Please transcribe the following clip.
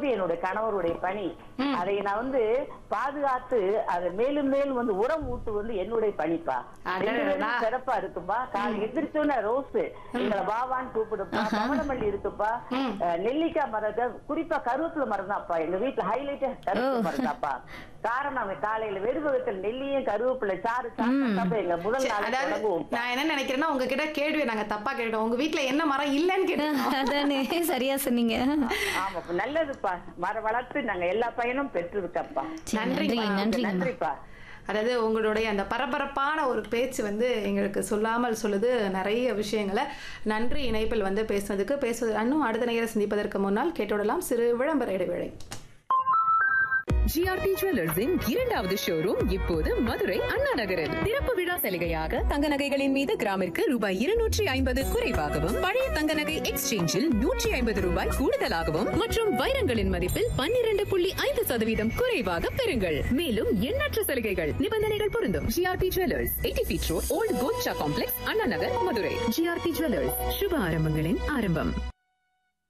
வளர்ப்பது என்னுடைய கணவருடைய பணி அதை நான் வந்து பாதுகாத்து அதை மேலும் மேலும் வந்து உரம் ஊட்டு வந்து என்னுடைய பணிப்பா அடடடா. ரெண்டு பேரும் சிறப்பா இருக்குப்பா காலை எந்திரிச்சோன்னா ரோஸ் எங்களை பாவான்னு கூப்பிடுப்பா கமலமல்லி இருக்குப்பா அஹ், நெல்லிக்காய் மரம் தான். குறிப்பா கருவேப்பிலை மரம் தான்ப்பா எங்க வீட்டுல ஹைலைட்டே கருவேப்பிலை மரம் தான்ப்பா காரணம் அவன் காலையில வெறுவகத்தில் நெல்லியும் கருவேப்பிலை சாறு சாப்பிட்டா எங்க முதல் சரி, நாள் அதாவது தொடங்குவோம் நான் என்ன நினைக்கிறேன்னா உங்ககிட்ட கேள்வி நாங்க தப்பா கேட்டோம் உங்க வீட்ல என்ன மரம் இல்லைன்னு கேட்டோம் அதானே சரியா சொன்னீங்க ஆமா இப்ப நல்லதுப்பா மரம் வளர்த்து நாங்க எல்லா பயனும் பெற்றிருக்கப்பா சரி, நன்றிங்கம்மா. நன்றிங்க நன்றிங்கம்மா நன்றிப்பா அதாவது உங்களுடைய அந்த பரபரப்பான ஒரு பேச்சு வந்து எங்களுக்கு சொல்லாமல் சொல்லுது நிறைய விஷயங்களை நன்றி இணைப்பில் வந்து பேசுனதுக்கு பேசுவது இன்னும் அடுத்த நேர சந்திப்பதற்கு முன்னால் கேட்டுவிடலாம் சிறு விளம்பர இடைவேளை ஜிஆர்டி ஜுவல்லர்ஸின் இரண்டாவது ஷோரூம் இப்போது மதுரை அண்ணா நகரில் திறப்பு விழா சலுகையாக தங்க நகைகளின் மீது கிராமிற்கு ரூபாய் இருநூற்றி ஐம்பது குறைவாகவும் பழைய தங்க நகை எக்ஸ்சேஞ்சில் நூற்றி ஐம்பது ரூபாய் கூடுதலாகவும் மற்றும் வைரங்களின் மதிப்பில் பன்னிரண்டு புள்ளி ஐந்து சதவீதம் குறைவாக பெறுங்கள் மேலும் எண்ணற்ற சலுகைகள் நிபந்தனைகள் பொருந்தும் GRT jewellers eighty feet road old கோல்ச்சா complex Anna Nagar Madurai GRT jewellers சுப ஆரம்பங்களின் ஆரம்பம்